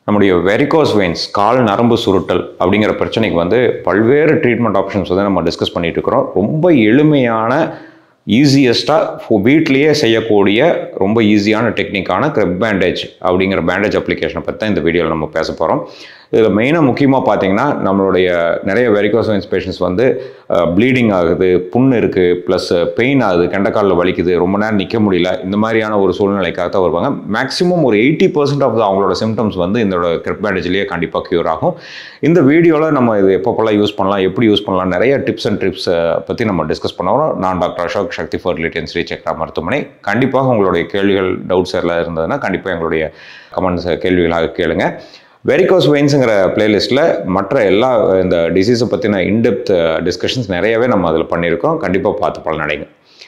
நம்முடைய varicose veins கால் நரம்பு சுருட்டல் அப்படிங்கிற பிரச்சனைக்கு வந்து பல்வேறு ட்ரீட்மெண்ட் ஆப்ஷன்ஸ் வந்து நம்ம டிஸ்கஸ் பண்ணிட்டு இருக்கிறோம் ரொம்ப எளிமையான ஈஸியஸ்ட்டாக வீட்லேயே செய்யக்கூடிய ரொம்ப ஈஸியான டெக்னிக்கான க்ரெப் பேண்டேஜ் அப்படிங்கிற பேண்டேஜ் அப்ளிகேஷனை பற்றி தான் இந்த வீடியோவில் நம்ம பேச போகிறோம் இதில் மெயினாக முக்கியமாக பார்த்தீங்கன்னா நம்மளுடைய நிறைய வெரிகோஸ் வெயின்ஸ் பேஷண்ட்ஸ் வந்து ப்ளீடிங் ஆகுது புண்ணு இருக்குது ப்ளஸ் பெயின் ஆகுது கெண்டக்காலில் வலிக்குது ரொம்ப நேரம் நிற்க முடியல இந்த மாதிரியான ஒரு சூழ்நிலைக்காக தான் வருவாங்க மேக்ஸிமம் ஒரு எயிட்டி பர்சன்ட் ஆஃப் அவங்களோட சிம்டம்ஸ் வந்து இந்த க்ரெப் பேண்டேஜ்லேயே கண்டிப்பாக க்யூர் ஆகும் இந்த வீடியோவில் நம்ம இது எப்பப்போல்லாம் யூஸ் பண்ணலாம் எப்படி யூஸ் பண்ணலாம் நிறைய டிப்ஸ் அண்ட் ட்ரிப்ஸ் பற்றி நம்ம டிஸ்கஸ் பண்ணுவோம் நான் doctor Ashok Shakthi fertility and Sri Chakra மருத்துவமனை கண்டிப்பாக உங்களுடைய கேள்விகள் டவுட்ஸ் எல்லாம் இருந்ததுன்னா கண்டிப்பாக எங்களுடைய கமெண்ட்ஸ் கேள்விகளாக கேளுங்க வெரிகோஸ் வெயின்ஸுங்கிற பிளேலிஸ்ட்டில் மற்ற எல்லா இந்த டிசீஸை பற்றின இன்டெப்த் டிஸ்கஷன்ஸ் நிறையவே நம்ம அதில் பண்ணியிருக்கோம் கண்டிப்பாக பார்த்து பலனடைங்க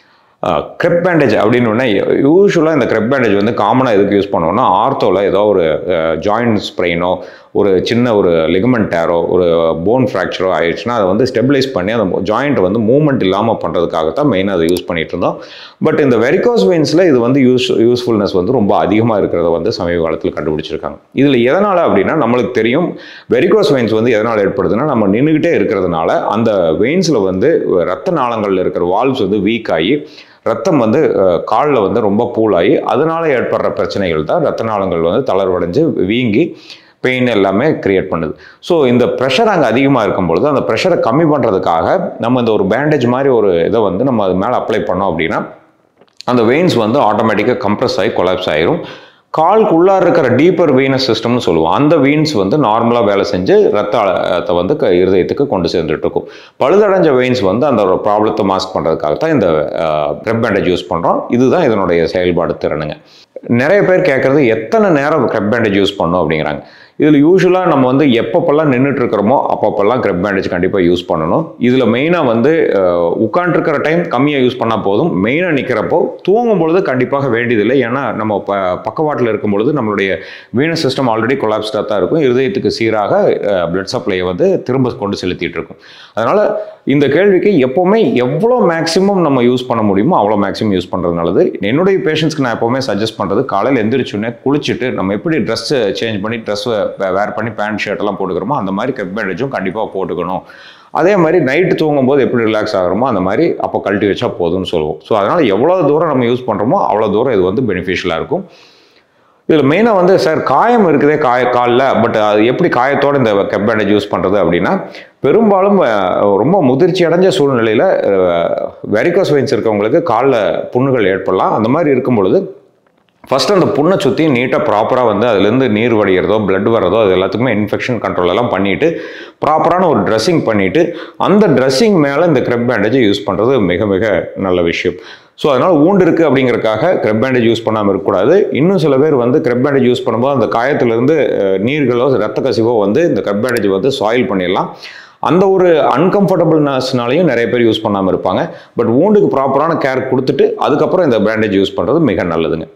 க்ரெப் பேண்டேஜ் அப்படின்னு ஒன்று யூஸ்வலாக இந்த க்ரெப் பேண்டேஜ் வந்து காமனாக எதுக்கு யூஸ் பண்ணுவோம்னா ஆர்த்தோவில் ஏதோ ஒரு ஜாயிண்ட் ஸ்ப்ரெயினோ ஒரு சின்ன ஒரு லிகமெண்ட் டேரோ ஒரு போன் ஃப்ராக்சரோ ஆயிடுச்சுன்னா அதை வந்து ஸ்டெபிலைஸ் பண்ணி அந்த ஜாயிண்ட் வந்து மூவ்மெண்ட் இல்லாமல் பண்ணுறதுக்காக தான் மெயினாக அதை யூஸ் பண்ணிட்டு இருந்தோம் பட் இந்த வெரிகோஸ் வெயின்ஸில் இது வந்து யூஸ் யூஸ்ஃபுல்னஸ் வந்து ரொம்ப அதிகமாக இருக்கிறத வந்து சமீப காலத்தில் கண்டுபிடிச்சிருக்காங்க இதில் எதனால் அப்படின்னா நம்மளுக்கு தெரியும் வெரிகோஸ் வெயின்ஸ் வந்து எதனால் ஏற்படுதுன்னா நம்ம நின்றுக்கிட்டே இருக்கிறதுனால அந்த வெயின்ஸில் வந்து ரத்த நாளங்களில் இருக்கிற வால்வ்ஸ் வந்து வீக் ஆகி ரத்தம் வந்து காலில் வந்து ரொம்ப பூலாகி அதனால ஏற்படுற பிரச்சனைகள் தான் ரத்த நாளங்கள் வந்து தளர்வடைஞ்சு வீங்கி பெயின் எல்லாமே க்ரியேட் பண்ணுது ஸோ இந்த ப்ரெஷர் அங்கே அதிகமாக இருக்கும் பொழுது அந்த ப்ரெஷரை கம்மி பண்ணுறதுக்காக நம்ம இந்த ஒரு பேண்டேஜ் மாதிரி ஒரு இதை வந்து நம்ம அது மேலே அப்ளை பண்ணோம் அப்படின்னா அந்த வெயின்ஸ் வந்து ஆட்டோமேட்டிக்காக கம்ப்ரஸ் ஆகி கொலாப்ஸ் ஆயிரும் கால்குள்ளார இருக்கிற டீப்பர் வீனஸ் சிஸ்டம்னு சொல்லுவோம் அந்த வெயின்ஸ் வந்து நார்மலாக வேலை செஞ்சு ரத்த அழுத்தத்தை வந்து க இருதயத்துக்கு கொண்டு சேர்ந்துட்டு இருக்கும் பழுதடைஞ்ச வெயின்ஸ் வந்து அந்த ஒரு ப்ராப்ளத்தை மாஸ்க் பண்ணுறதுக்காக தான் இந்த க்ரெப் பேண்டேஜ் யூஸ் பண்ணுறோம் இதுதான் இதனுடைய செயல்பாடு திறனுங்க நிறைய பேர் கேட்குறது எத்தனை நேரம் க்ரெப் பேண்டேஜ் யூஸ் பண்ணோம் அப்படிங்கிறாங்க இதில் யூஸ்வலாக நம்ம வந்து எப்பப்பெல்லாம் நின்றுட்டு இருக்கிறோமோ அப்பப்பெல்லாம் க்ரெப் பேண்டேஜ் கண்டிப்பாக யூஸ் பண்ணணும் இதில் மெயினாக வந்து உட்காண்ட்ருக்கிற டைம் கம்மியாக யூஸ் பண்ணால் போதும் மெயினாக நிற்கிறப்போ தூங்கும் பொழுது கண்டிப்பாக வேண்டியதில்லை ஏன்னா நம்ம ப பக்கவாட்டில் இருக்கும் பொழுது நம்மளுடைய வீனஸ் சிஸ்டம் ஆல்ரெடி கொலாப்ஸ்டாக தான் இருக்கும் இருதயத்துக்கு சீராக பிளட் சப்ளையை வந்து திரும்ப கொண்டு செலுத்திட்டு இருக்கும் அதனால் இந்த கேள்விக்கு எப்போவுமே எவ்வளோ மேக்ஸிமம் நம்ம யூஸ் பண்ண முடியுமோ அவ்வளோ மேக்ஸிமம் யூஸ் பண்ணுறது நல்லது என்னுடைய பேஷண்ட்ஸ்க்கு நான் எப்போவுமே சஜஸ்ட் பண்ணுறது காலையில் எந்திரிச்சுன்னே குளிச்சுட்டு நம்ம எப்படி ட்ரெஸ் சேஞ்ச் பண்ணி ட்ரெஸ் வேர் பண்ணி பேண்ட் ஷர்ட் எல்லாம் போட்டுக்கிறோமோ அந்த மாதிரி கட் பேண்டேஜும் கண்டிப்பாக போட்டுக்கணும் அதே மாதிரி நைட்டு தூங்கும்போது எப்படி ரிலாக்ஸ் ஆகிறோமோ அந்த மாதிரி அப்போ கழட்டி வச்சா போதும்னு சொல்லுவோம் ஸோ அதனால் எவ்வளோ தூரம் நம்ம யூஸ் பண்ணுறோமோ அவ்வளோ தூரம் இது வந்து பெனிஃபிஷியலாக இருக்கும் இதில் மெயினாக வந்து சார் காயம் இருக்குதே காய காலில் பட் அது எப்படி காயத்தோடு இந்த கப் பேண்டேஜ் யூஸ் பண்ணுறது அப்படின்னா பெரும்பாலும் ரொம்ப முதிர்ச்சி அடைஞ்ச சூழ்நிலையில் வெரிகோஸ் வெயின்ஸ் இருக்கவங்களுக்கு காலில் புண்ணுகள் ஏற்படலாம் அந்த மாதிரி இருக்கும் பொழுது ஃபஸ்ட் அந்த புண்ணை சுற்றி நீட்டாக ப்ராப்பராக வந்து அதுலேருந்து நீர் வடிகிறதோ பிளட் வர்றதோ அது எல்லாத்துக்குமே இன்ஃபெக்ஷன் கண்ட்ரோல் எல்லாம் பண்ணிவிட்டு ப்ராப்பரான ஒரு ட்ரெஸ்ஸிங் பண்ணிவிட்டு அந்த ட்ரெஸ்ஸிங் மேலே இந்த க்ரெப் பேண்டேஜை யூஸ் பண்ணுறது மிக மிக நல்ல விஷயம் ஸோ அதனால் ஊண்டு இருக்குது அப்படிங்கிறக்காக க்ரெப் பேண்டேஜ் யூஸ் பண்ணாமல் இருக்கக்கூடாது இன்னும் சில பேர் வந்து க்ரெப் பேண்டேஜ் யூஸ் பண்ணும்போது அந்த காயத்துலேருந்து நீர்களோ ரத்த கசிவோ வந்து இந்த க்ரெப் பேண்டேஜ் வந்து சாயில் பண்ணிடலாம் அந்த ஒரு அன்கம்ஃபர்டபுள்னஸ்னாலையும் நிறைய பேர் யூஸ் பண்ணாமல் இருப்பாங்க பட் ஊண்டுக்கு ப்ராப்பரான கேர் கொடுத்துட்டு அதுக்கப்புறம் இந்த பேண்டேஜ் யூஸ் பண்ணுறது மிக நல்லதுங்க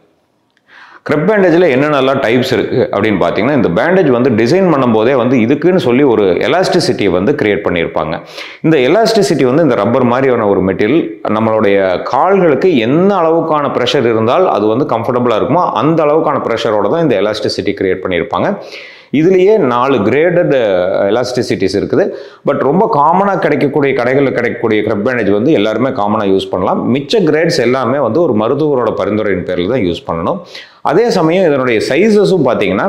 க்ரெப் பேண்டேஜில் என்னென்னலாம் டைப்ஸ் இருக்குது அப்படின்னு பார்த்தீங்கன்னா இந்த பேண்டேஜ் வந்து டிசைன் பண்ணும்போதே வந்து இதுக்குன்னு சொல்லி ஒரு எலாஸ்டிசிட்டியை வந்து கிரியேட் பண்ணியிருப்பாங்க இந்த எலாஸ்டிசிட்டி வந்து இந்த ரப்பர் மாதிரியான ஒரு மெட்டீரியல் நம்மளுடைய கால்களுக்கு என்ன அளவுக்கான ப்ரெஷர் இருந்தால் அது வந்து கம்ஃபர்டபுளாக இருக்குமோ அந்த அளவுக்கான ப்ரெஷரோட தான் இந்த எலாஸ்டிசிட்டி கிரியேட் பண்ணியிருப்பாங்க இதுலேயே நாலு கிரேடட் எலாஸ்டிசிட்டிஸ் இருக்குது பட் ரொம்ப காமனாக கிடைக்கக்கூடிய கடைகளில் கிடைக்கக்கூடிய க்ரெப் பேண்டேஜ் வந்து எல்லாருமே காமனாக யூஸ் பண்ணலாம் மிச்ச கிரேட்ஸ் எல்லாமே வந்து ஒரு மருத்துவரோட பரிந்துரையின் பேரில் தான் யூஸ் பண்ணணும் அதே சமயம் இதனுடைய சைஸஸும் பார்த்தீங்கன்னா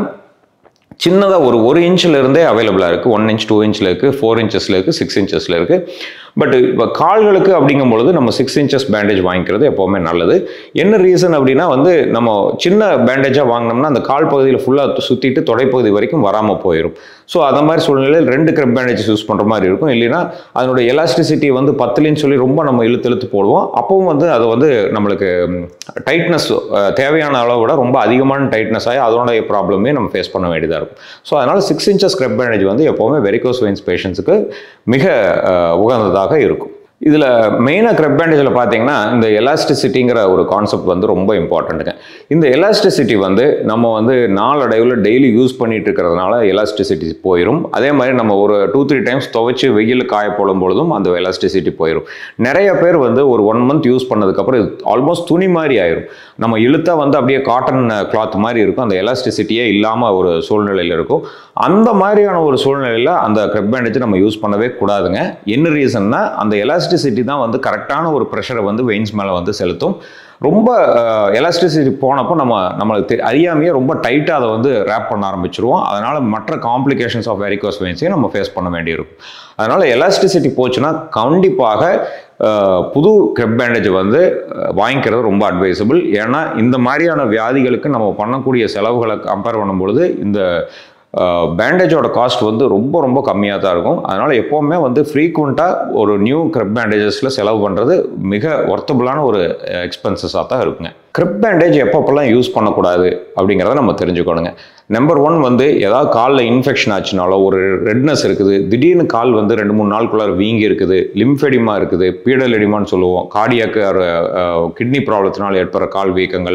சின்னதாக ஒரு ஒரு இன்ச்சில் இருந்தே அவைலபிளாக இருக்குது ஒன் இன்ச் டூ இன்ச்சில் இருக்குது ஃபோர் இன்ச்சஸில் இருக்குது சிக்ஸ் இன்ச்சஸில் இருக்குது பட் இப்போ கால்களுக்கு அப்படிங்கும் பொழுது நம்ம சிக்ஸ் இன்ச்சஸ் பேண்டேஜ் வாங்கிக்கிறது எப்போவுமே நல்லது என்ன ரீசன் அப்படின்னா வந்து நம்ம சின்ன பேண்டேஜாக வாங்கினோம்னா அந்த கால் பகுதியில் ஃபுல்லாக சுற்றிட்டு தொடைப்பகுதி வரைக்கும் வராமல் போயிடும் ஸோ அந்த மாதிரி சூழ்நிலையில் ரெண்டு கிரெப் பேண்டேஜ் யூஸ் பண்ணுற மாதிரி இருக்கும் இல்லைன்னா அதனுடைய எலாஸ்டிசிட்டி வந்து பத்துலின்னு சொல்லி ரொம்ப நம்ம இழுத்து இழுத்து போடுவோம் அப்பவும் வந்து அது வந்து நம்மளுக்கு டைட்னஸ் தேவையான அளவை விட ரொம்ப அதிகமான டைட்னஸ் ஆகி அதனுடைய ப்ராப்ளமே நம்ம ஃபேஸ் பண்ண வேண்டியதாக இருக்கும் ஸோ அதனால் சிக்ஸ் இன்ச்சஸ் கிரெப் பேண்டேஜ் வந்து எப்போவுமே வெரிகோஸ் வெயின்ஸ் பேஷண்ட்ஸுக்கு மிக உகந்ததாக இருக்கும் இதில் மெயினாக க்ரெப் பேண்டேஜில் பார்த்தீங்கன்னா இந்த எலாஸ்டிசிட்டிங்கிற ஒரு கான்செப்ட் வந்து ரொம்ப இம்பார்ட்டண்ட்டுங்க இந்த எலாஸ்டிசிட்டி வந்து நம்ம வந்து நாளடைவில் டெய்லி யூஸ் பண்ணிட்டு இருக்கிறதுனால எலாஸ்டிசிட்டி போயிடும் அதே மாதிரி நம்ம ஒரு டூ த்ரீ டைம்ஸ் துவைச்சு வெயில் காய போடும் பொழுதும் அந்த எலாஸ்டிசிட்டி போயிடும் நிறைய பேர் வந்து ஒரு ஒன் மந்த் யூஸ் பண்ணதுக்கப்புறம் இது ஆல்மோஸ்ட் துணி மாதிரி ஆயிரும் நம்ம இழுத்தா வந்து அப்படியே காட்டன் கிளாத் மாதிரி இருக்கும் அந்த எலாஸ்டிசிட்டியே இல்லாமல் ஒரு சூழ்நிலையில் இருக்கும் அந்த மாதிரியான ஒரு சூழ்நிலையில் அந்த க்ரெப் பேண்டேஜ் நம்ம யூஸ் பண்ணவே கூடாதுங்க என்ன ரீசன்னா அந்த எலாஸ்டிசிட்டி தான் வந்து கரெக்டான ஒரு ப்ரெஷரை வந்து வெயின்ஸ் மேலே வந்து செலுத்தும் ரொம்ப எலாஸ்டிசிட்டி போனப்போ நம்ம நம்மளுக்கு தெ- அறியாமையே ரொம்ப டைட்டாக அதை வந்து ரேப் பண்ண ஆரம்பிச்சிருவோம் அதனால் மற்ற காம்ப்ளிகேஷன்ஸ் ஆஃப் வெரிகோஸ் வெயின்ஸையும் நம்ம ஃபேஸ் பண்ண வேண்டியிருக்கும் அதனால் எலாஸ்டிசிட்டி போச்சுன்னா கண்டிப்பாக அஹ், புது க்ரெப் பேண்டேஜ் வந்து அஹ், வாங்கிக்கிறது ரொம்ப அட்வைசபிள் ஏன்னா இந்த மாதிரியான வியாதிகளுக்கு நம்ம பண்ணக்கூடிய செலவுகளை கம்பேர் பண்ணும்பொழுது இந்த பேண்டேஜோட காஸ்ட் வந்து ரொம்ப ரொம்ப கம்மியாக தான் இருக்கும் அதனால் எப்போவுமே வந்து ஃப்ரீக்வெண்ட்டாக ஒரு நியூ க்ரெப் பேண்டேஜஸில் செலவு பண்ணுறது மிக ஒர்த்தபுளான ஒரு எக்ஸ்பென்சஸாக தான் இருக்குங்க க்ரெப் பேண்டேஜ் எப்பப்பெல்லாம் யூஸ் பண்ணக்கூடாது அப்படிங்கிறத நம்ம தெரிஞ்சுக்கணுங்க நம்பர் ஒன் வந்து ஏதாவது காலில் இன்ஃபெக்ஷன் ஆச்சுனாலோ ஒரு ரெட்னஸ் இருக்குது திடீர்னு கால் வந்து ரெண்டு மூணு நாளுக்குள்ளார வீங்கி இருக்குது லிம்ஃபெடிமா இருக்குது பீடல் எடிமான்னு சொல்லுவோம் கார்டியாக்கு கிட்னி ப்ராப்ளத்தினால் ஏற்படுற கால் வீக்கங்கள்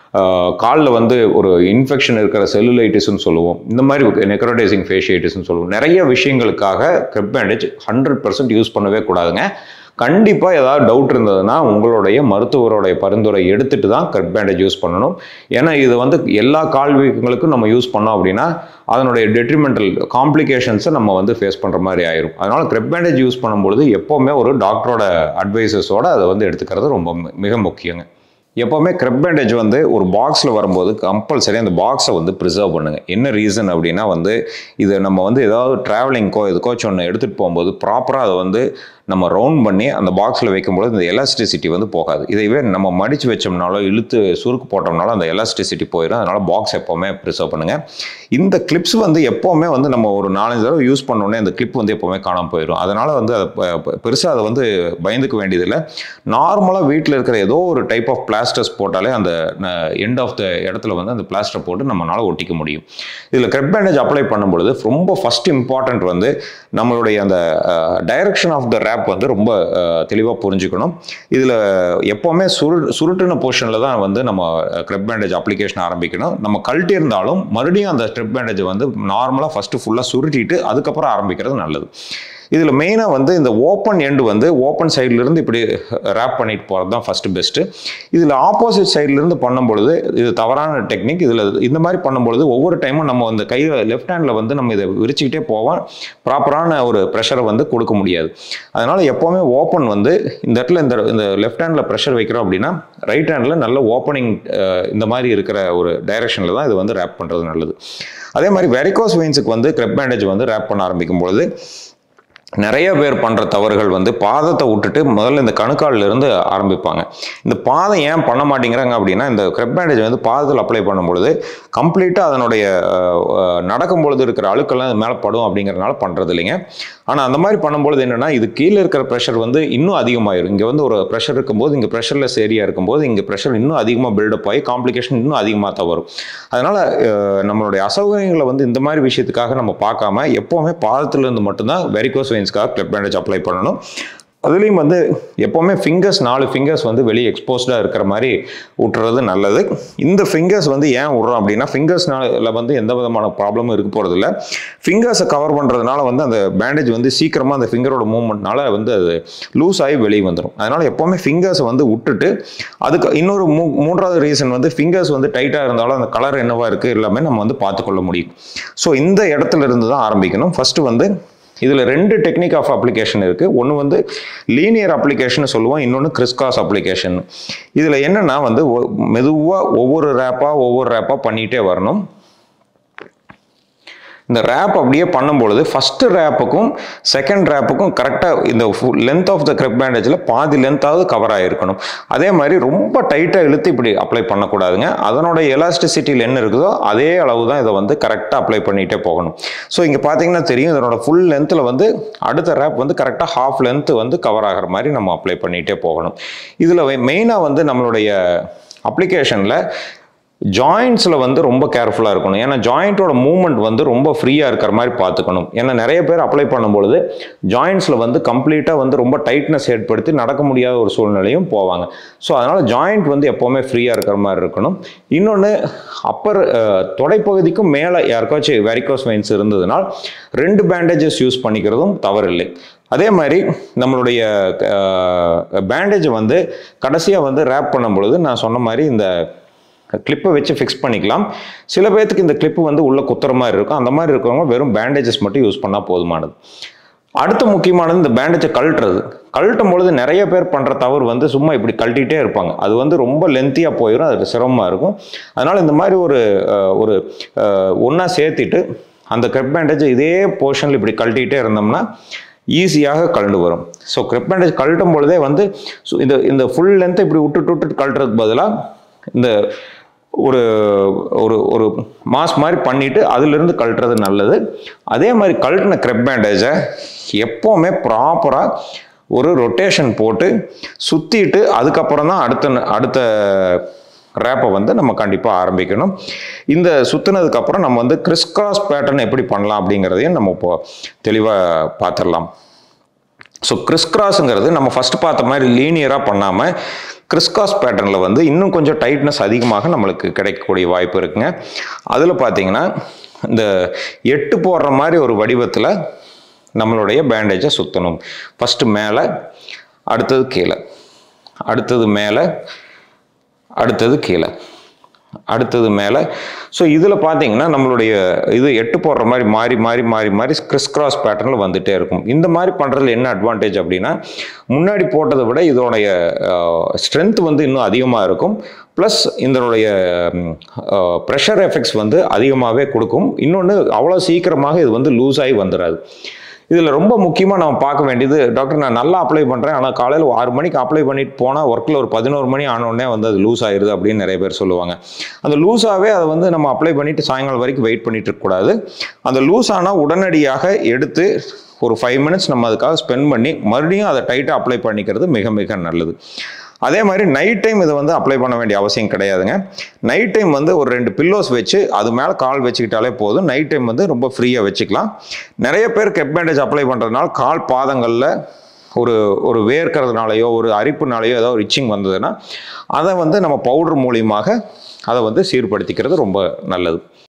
காலில் வந்து ஒரு இன்ஃபெக்ஷன் இருக்கிற செல்லுலைட்டிஸ்னு சொல்லுவோம் இந்த மாதிரி நெக்ரோடைசிங் ஃபேஷியைட்டிஸ்னு சொல்லுவோம் நிறைய விஷயங்களுக்காக crepe bandage hundred percent use பண்ணவே கூடாதுங்க கண்டிப்பாக ஏதாவது டவுட் இருந்ததுன்னா உங்களுடைய மருத்துவருடைய பரிந்துரை எடுத்துட்டு தான் க்ரெப் பேண்டேஜ் யூஸ் பண்ணணும் ஏன்னா இது வந்து எல்லா கால் வீக்கங்களுக்கும் நம்ம யூஸ் பண்ணோம் அப்படின்னா அதனுடைய டெட்ரிமெண்டல் காம்ப்ளிகேஷன்ஸை நம்ம வந்து ஃபேஸ் பண்ணுற மாதிரி ஆயிரும் அதனால் க்ரெப் பேண்டேஜ் யூஸ் பண்ணும்பொழுது எப்போவுமே ஒரு டாக்டரோட அட்வைசஸோட அதை வந்து எடுத்துக்கிறது ரொம்ப மி- மிக முக்கியங்க எப்போவுமே க்ரெப் பேண்டேஜ் வந்து ஒரு பாக்ஸில் வரும்போது கம்பல்சரி அந்த பாக்ஸை வந்து ப்ரிசர்வ் பண்ணுங்கள் என்ன ரீசன் அப்படின்னா வந்து இது நம்ம வந்து ஏதாவது ட்ராவலிங்க்கோ எதுக்கோச்சும் ஒன்று எடுத்துகிட்டு போகும்போது ப்ராப்பராக அதை வந்து நம்ம ரவுண்ட் பண்ணி அந்த பாக்ஸில் வைக்கும்போது இந்த எலாஸ்டிசிட்டி வந்து போகாது இதைவே நம்ம மடித்து வச்சோம்னாலோ இழுத்து சுருக்கு போட்டோம்னாலும் அந்த எலாஸ்டிசிட்டி போயிடும் அதனால் பாக்ஸ் எப்போவுமே ப்ரிசர்வ் பண்ணுங்கள் இந்த கிளிப்ஸ் வந்து எப்போவுமே வந்து நம்ம ஒரு நாலஞ்சு தடவை யூஸ் பண்ணோடனே அந்த கிளிப் வந்து எப்போவுமே காணாமல் போயிடும் அதனால் வந்து அதை பெருசாக அதை வந்து பயந்துக்க வேண்டியதில்லை நார்மலாக வீட்டில் இருக்கிற ஏதோ ஒரு டைப் ஆஃப் பிளாஸ்டர்ஸ் போட்டாலே அந்த எண்ட் ஆஃப் த இடத்துல வந்து அந்த பிளாஸ்டர் போட்டு நம்மளால் ஒட்டிக்க முடியும் இதில் க்ரெப் பேண்டேஜ் அப்ளை பண்ணும்பொழுது ரொம்ப ஃபஸ்ட் இம்பார்ட்டன்ட் வந்து நம்மளுடைய அந்த டைரக்ஷன் ஆஃப் த ரேப் வந்து ரொம்ப தெளிவாக புரிஞ்சுக்கணும் இதில் எப்போவுமே சுரு சுருட்டின போர்ஷனில் தான் வந்து நம்ம க்ரெப் பேண்டேஜ் அப்ளிகேஷன் ஆரம்பிக்கணும் நம்ம கழட்டி இருந்தாலும் மறுபடியும் அந்த க்ரெப் பேண்டேஜை வந்து நார்மலாக ஃபஸ்ட்டு ஃபுல்லாக சுருட்டிட்டு அதுக்கப்புறம் ஆரம்பிக்கிறது நல்லது இதில் மெயினாக வந்து இந்த ஓப்பன் எண்டு வந்து ஓப்பன் சைட்லேருந்து இப்படி ரேப் பண்ணிட்டு போகிறது தான் ஃபஸ்ட்டு பெஸ்ட்டு இதில் ஆப்போசிட் சைட்லேருந்து பண்ணும்பொழுது இது தவறான டெக்னிக் இதில் இந்த மாதிரி பண்ணும்பொழுது ஒவ்வொரு டைமும் நம்ம அந்த கையில் லெஃப்ட் ஹேண்டில் வந்து நம்ம இதை விரிச்சுக்கிட்டே போவோம் ப்ராப்பரான ஒரு ப்ரெஷரை வந்து கொடுக்க முடியாது அதனால் எப்போவுமே ஓப்பன் வந்து இந்த இடத்துல இந்த இந்த லெஃப்ட் ஹேண்டில் ப்ரெஷர் வைக்கிறோம் அப்படின்னா ரைட் ஹேண்டில் நல்ல ஓப்பனிங் இந்த மாதிரி இருக்கிற ஒரு டைரெக்ஷனில் தான் இது வந்து ரேப் பண்ணுறது நல்லது அதே மாதிரி வெரிகோஸ் வெயின்ஸுக்கு வந்து க்ரெப் பேண்டேஜ் வந்து ரேப் பண்ண ஆரம்பிக்கும் பொழுது நிறைய பேர் பண்ணுற தவறுகள் வந்து பாதத்தை விட்டுட்டு முதல்ல இந்த கணுக்கால்ல இருந்து ஆரம்பிப்பாங்க இந்த பாதம் ஏன் பண்ண மாட்டேங்கிறாங்க அப்படின்னா இந்த க்ரெப் பேண்டேஜ் வந்து பாதத்தில் அப்ளை பண்ணும்பொழுது கம்ப்ளீட்டாக அதனுடைய அஹ், அஹ், நடக்கும் பொழுது இருக்கிற அழுக்கெல்லாம் இது மேலே படும் அப்படிங்கிறனால பண்ணுறது இல்லைங்க ஆனால் அந்த மாதிரி பண்ணும்பொழுது என்னென்னா இது கீழே இருக்கிற ப்ரெஷர் வந்து இன்னும் அதிகமாயிரும் இங்கே வந்து ஒரு ப்ரெஷர் இருக்கும்போது இங்கே ப்ரெஷர்லெஸ் ஏரியா இருக்கும்போது இங்கே ப்ரெஷர் இன்னும் அதிகமாக பில்டப் ஆகி காம்ப்ளிகேஷன் இன்னும் அதிகமாக தான் வரும் அதனால் நம்மளுடைய அசௌகரியங்களை வந்து இந்த மாதிரி விஷயத்துக்காக நம்ம பார்க்காம எப்போவுமே பாதத்திலிருந்து மட்டும்தான் வெரிகோஸ் வெயின்ஸ்க்காக கிளப் பேண்டேஜ் அப்ளை பண்ணணும் அதுலேயும் வந்து எப்போவுமே ஃபிங்கர்ஸ் நாலு ஃபிங்கர்ஸ் வந்து வெளியே எக்ஸ்போஸ்டாக இருக்கிற மாதிரி விட்டுறது நல்லது இந்த ஃபிங்கர்ஸ் வந்து ஏன் விட்றோம் அப்படின்னா ஃபிங்கர்ஸ்னால வந்து எந்த விதமான ப்ராப்ளமும் இருக்க போகிறதில்ல ஃபிங்கர்ஸை கவர் பண்ணுறதுனால வந்து அந்த பேண்டேஜ் வந்து சீக்கிரமாக அந்த ஃபிங்கரோட மூவ்மெண்ட்னால வந்து அது லூஸ் ஆகி வெளியே வந்துடும் அதனால் எப்போவுமே ஃபிங்கர்ஸை வந்து விட்டுட்டு அதுக்கு இன்னொரு மூ மூன்றாவது ரீசன் வந்து ஃபிங்கர்ஸ் வந்து டைட்டாக இருந்தாலும் அந்த கலர் என்னவா இருக்குது எல்லாமே நம்ம வந்து பார்த்துக்கொள்ள முடியும் ஸோ இந்த இடத்துல இருந்து தான் ஆரம்பிக்கணும் ஃபஸ்ட்டு வந்து இதில் ரெண்டு டெக்னிக் ஆஃப் அப்ளிகேஷன் இருக்குது ஒன்று வந்து லீனியர் அப்ளிகேஷன் சொல்லுவோம் இன்னொன்று கிறிஸ்காஸ் அப்ளிகேஷன் இதில் என்னென்னா வந்து மெதுவாக ஒவ்வொரு ரேப்பாக ஒவ்வொரு ரேப்பாக பண்ணிகிட்டே வரணும் இந்த ரேப் அப்படியே பண்ணும்பொழுது ஃபஸ்ட்டு ரேப்புக்கும் செகண்ட் ரேப்புக்கும் கரெக்டாக இந்த லென்த் ஆஃப் த கிரெப் பேண்டேஜில் பாதி லென்த்தாவது கவர் ஆகிருக்கணும் அதே மாதிரி ரொம்ப டைட்டாக இழுத்து இப்படி அப்ளை பண்ணக்கூடாதுங்க அதனோட எலாஸ்டிசிட்டியில் என்ன இருக்குதோ அதே அளவு தான் இதை வந்து கரெக்டாக அப்ளை பண்ணிகிட்டே போகணும் ஸோ இங்கே பார்த்தீங்கன்னா தெரியும் இதனோட ஃபுல் லென்த்தில் வந்து அடுத்த ரேப் வந்து கரெக்டாக ஹாஃப் லென்த் வந்து கவர் ஆகிற மாதிரி நம்ம அப்ளை பண்ணிகிட்டே போகணும் இதில் மெயினாக வந்து நம்மளுடைய அப்ளிகேஷனில் ஜாயிண்ட்ஸில் வந்து ரொம்ப கேர்ஃபுல்லாக இருக்கணும் ஏன்னா ஜாயிண்ட்டோட மூவ்மெண்ட் வந்து ரொம்ப ஃப்ரீயாக இருக்கிற மாதிரி பார்த்துக்கணும் ஏன்னா நிறைய பேர் அப்ளை பண்ணும்பொழுது ஜாயிண்ட்ஸில் வந்து கம்ப்ளீட்டாக வந்து ரொம்ப டைட்னஸ் ஏற்படுத்தி நடக்க முடியாத ஒரு சூழ்நிலையும் போவாங்க ஸோ அதனால் ஜாயிண்ட் வந்து எப்போவுமே ஃப்ரீயாக இருக்கிற மாதிரி இருக்கணும் இன்னொன்று அப்பர் தொடைப்பகுதிக்கும் மேலே யாருக்காச்சும் வெரிகோஸ் வெயின்ஸ் இருந்ததுனால் ரெண்டு பேண்டேஜஸ் யூஸ் பண்ணிக்கிறதும் தவறில்லை அதே மாதிரி நம்மளுடைய பேண்டேஜை வந்து கடைசியாக வந்து ரேப் பண்ணும் பொழுது நான் சொன்ன மாதிரி இந்த கிளிப்பை வச்சு ஃபிக்ஸ் பண்ணிக்கலாம் சில பேர்த்துக்கு இந்த கிளிப்பு வந்து உள்ள குத்துற மாதிரி இருக்கும் அந்த மாதிரி இருக்கிறவங்க வெறும் பேண்டேஜஸ் மட்டும் யூஸ் பண்ணால் போதுமானது அடுத்த முக்கியமானது இந்த பேண்டேஜை கழட்டுறது கழட்டும் பொழுது நிறைய பேர் பண்ணுற தவறு வந்து சும்மா இப்படி கழட்டிகிட்டே இருப்பாங்க அது வந்து ரொம்ப லென்த்தியாக போயிடும் அது சிரமமாக இருக்கும் அதனால் இந்த மாதிரி ஒரு அஹ், ஒரு ஒன்றா சேர்த்திட்டு அந்த கிரெப் பேண்டேஜை இதே போர்ஷனில் இப்படி கழட்டிகிட்டே இருந்தோம்னா ஈஸியாக கழண்டு வரும் ஸோ கிரெப் பேண்டேஜ் கழட்டும் பொழுதே வந்து சு- இந்த இந்த ஃபுல் லென்த்தை இப்படி விட்டுட்டு விட்டுட்டு கழட்டுறதுக்கு பதிலாக இந்த ஒரு ஒரு ஒரு மாஸ் மாதிரி பண்ணிட்டு அதிலிருந்து கழட்டுறது நல்லது அதே மாதிரி கழட்டின கிரெப் பேண்டேஜை எப்போவுமே ப்ராப்பராக ஒரு ரொட்டேஷன் போட்டு சுற்றிட்டு அதுக்கப்புறம் தான் அடுத்த அடுத்த ரேப்பை வந்து நம்ம கண்டிப்பாக ஆரம்பிக்கணும் இந்த சுற்றுனதுக்கப்புறம் நம்ம வந்து கிறிஸ் கிராஸ் பேட்டர்ன் எப்படி பண்ணலாம் அப்படிங்கிறதையும் நம்ம இப்போ தெளிவாக பார்த்துடலாம் ஸோ கிறிஸ்கிராஸுங்கிறது நம்ம ஃபர்ஸ்ட் பார்த்த மாதிரி லீனியராக பண்ணாமல் கிறிஸ்காஸ் பேட்டர்னில் வந்து இன்னும் கொஞ்சம் டைட்னஸ் அதிகமாக நம்மளுக்கு கிடைக்கக்கூடிய வாய்ப்பு இருக்குங்க அதில் பார்த்தீங்கன்னா இந்த எட்டு போடுற மாதிரி ஒரு வடிவத்தில் நம்மளுடைய பேண்டேஜை சுற்றணும் ஃபஸ்ட்டு மேலே அடுத்தது கீழே அடுத்தது மேலே அடுத்தது கீழே அடுத்தது மேலே ஸோ இதில் பார்த்தீங்கன்னா நம்மளுடைய இது எட்டு போடுற மாதிரி மாறி மாறி மாறி மாறி கிறிஸ் கிராஸ் பேட்டர்னில் வந்துட்டே இருக்கும் இந்த மாதிரி பண்ணுறதுல என்ன அட்வான்டேஜ் அப்படின்னா முன்னாடி போட்டதை விட இதோடைய ஸ்ட்ரென்த் வந்து இன்னும் அதிகமாக இருக்கும் ப்ளஸ் இதனுடைய ப்ரெஷர் எஃபெக்ட்ஸ் வந்து அதிகமாகவே கொடுக்கும் இன்னொன்று அவ்வளோ சீக்கிரமாக இது வந்து லூஸ் ஆகி வந்துடாது இதில் ரொம்ப முக்கியமாக நம்ம பார்க்க வேண்டியது டாக்டர் நான் நல்லா அப்ளை பண்ணுறேன் ஆனால் காலையில் ஆறு மணிக்கு அப்ளை பண்ணிட்டு போனால் ஒர்க்கில் ஒரு பதினோரு மணி ஆனோடனே வந்து அது லூஸ் ஆயிடுது அப்படின்னு நிறைய பேர் சொல்லுவாங்க அந்த லூஸாகவே அதை வந்து நம்ம அப்ளை பண்ணிட்டு சாயங்காலம் வரைக்கும் வெயிட் பண்ணிட்டு இருக்கக்கூடாது அந்த லூஸ் ஆனால் உடனடியாக எடுத்து ஒரு ஃபைவ் மினிட்ஸ் நம்ம அதுக்காக ஸ்பெண்ட் பண்ணி மறுபடியும் அதை டைட்டாக அப்ளை பண்ணிக்கிறது மிக மிக நல்லது அதே மாதிரி நைட் டைம் இதை வந்து அப்ளை பண்ண வேண்டிய அவசியம் கிடையாதுங்க நைட் டைம் வந்து ஒரு ரெண்டு பில்லோஸ் வச்சு அது மேலே கால் வச்சுக்கிட்டாலே போதும் நைட் டைம் வந்து ரொம்ப ஃப்ரீயாக வச்சுக்கலாம் நிறைய பேர் கெப் பேண்டேஜ் அப்ளை பண்ணுறதுனால கால் பாதங்களில் ஒரு ஒரு வேர்க்கிறதுனாலையோ ஒரு அரிப்புனாலையோ ஏதோ ஒரு இச்சிங் வந்ததுன்னா அதை வந்து நம்ம பவுடர் மூலியமாக அதை வந்து சீர்படுத்திக்கிறது ரொம்ப நல்லது